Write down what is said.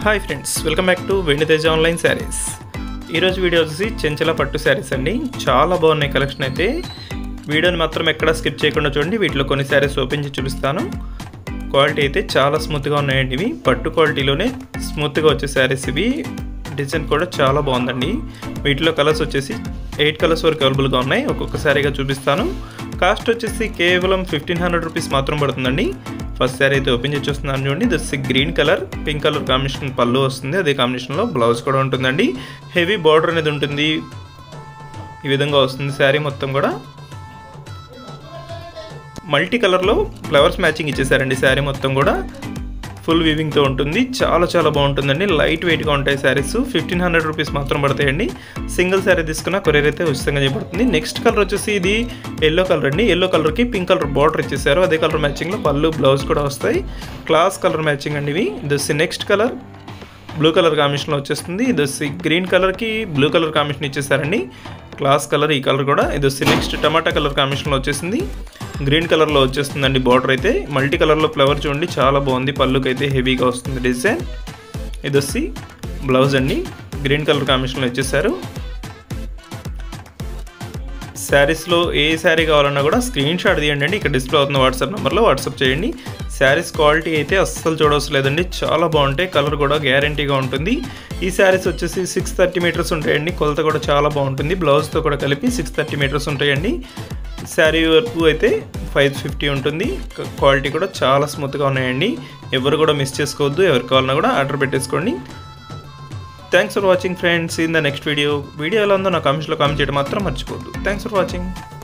hi friends welcome back to Venditeja online saris ఈరోజు video వచ్చేసి చెంచల పట్టు శారీస్ అండి చాలా బాగున్నాయి కలెక్షన్ అయితే వీడియోని మాత్రం ఎక్కడ స్కిప్ చేయకుండా చూడండి వీటిలో కొన్ని శారీస్ ఓపెన్ చేసి చూపిస్తాను క్వాలిటీ అయితే చాలా స్మూత్గా ఉన్నాయండి ఇవి పట్టు క్వాలిటీలోనే స్మూత్గా వచ్చే శారీస్ ఇవి డిజైన్ కూడా చాలా బాగుందండి వీటిలో కలర్స్ వచ్చేసి ఎయిట్ కలర్స్ వరకు అవైలబుల్గా ఉన్నాయి ఒక్కొక్క శారీగా చూపిస్తాను కాస్ట్ వచ్చేసి కేవలం ఫిఫ్టీన్ హండ్రెడ్ రూపీస్ మాత్రం పడుతుందండి ఫస్ట్ శారీ అయితే ఓపెన్ చేసి చూస్తున్నాను చూడండి this green colour pink colour combination పళ్ళు వస్తుంది అదే కాంబినేషన్లో బ్లౌజ్ కూడా ఉంటుందండి హెవీ బార్డర్ అనేది ఉంటుంది ఈ విధంగా వస్తుంది శారీ మొత్తం కూడా మల్టీ కలర్లో ఫ్లవర్స్ మ్యాచింగ్ ఇచ్చేసారండి శారీ మొత్తం కూడా ఫుల్ వీవింగ్తో ఉంటుంది చాలా చాలా బాగుంటుందండి లైట్ వెయిట్గా ఉంటాయి శారీస్ ఫిఫ్టీన్ హండ్రెడ్ రూపీస్ మాత్రం పడతాయండి సింగిల్ శారీ తీసుకున్న కొరియర్ అయితే ఉచితంగా చేయబడుతుంది నెక్స్ట్ కలర్ వచ్చేసి ఇది ఎల్లో కలర్ అండి ఎల్లో కలర్కి పింక్ కలర్ బార్డర్ ఇచ్చేసారు అదే కలర్ మ్యాచింగ్లో పళ్ళు బ్లౌజ్ కూడా వస్తాయి క్లాస్ కలర్ మ్యాచింగ్ అండి ఇవి దస్ నెక్స్ట్ కలర్ బ్లూ కలర్ కాంబినేషన్లో వచ్చేస్తుంది ఇది వచ్చి గ్రీన్ కలర్కి బ్లూ కలర్ కాంబినేషన్ ఇచ్చేసారండి క్లాస్ కలర్ ఈ కలర్ కూడా ఇది వచ్చి నెక్స్ట్ టమాటా కలర్ కాంబినేషన్లో వచ్చేసింది గ్రీన్ కలర్లో వచ్చేస్తుందండి బార్డర్ అయితే మల్టీ కలర్లో ఫ్లవర్ చూడండి చాలా బాగుంది పళ్ళుకి అయితే హెవీగా వస్తుంది డిజైన్ ఇది వచ్చి బ్లౌజ్ అండి గ్రీన్ కలర్ కాంబినేషన్లో ఇచ్చేసారు శారీస్లో ఏ శారీ కావాలన్నా కూడా స్క్రీన్ షాట్ తీయండి అండి ఇక్కడ డిస్ప్లే అవుతున్న వాట్సాప్ నెంబర్లో వాట్సాప్ చేయండి శారీస్ క్వాలిటీ అయితే అస్సలు చూడవసలేదండి చాలా బాగుంటాయి కలర్ కూడా గ్యారంటీగా ఉంటుంది ఈ శారీస్ వచ్చేసి సిక్స్ థర్టీ మీటర్స్ ఉంటాయండి కొలత కూడా చాలా బాగుంటుంది బ్లౌజ్తో కూడా కలిపి సిక్స్ థర్టీ మీటర్స్ ఉంటాయండి శారీ వరకు అయితే ఫైవ్ ఫిఫ్టీ ఉంటుంది క్వాలిటీ కూడా చాలా స్మూత్గా ఉన్నాయండి ఎవరు కూడా మిస్ చేసుకోవద్దు ఎవరు కావాలన్నా కూడా ఆర్డర్ పెట్టేసుకోండి thanks for watching friends in the next video video ఎలా ఉందో నా కామెంట్స్లో కామెంట్ చేయడం మాత్రం మర్చిపోవద్దు థ్యాంక్స్ ఫర్ వాచింగ్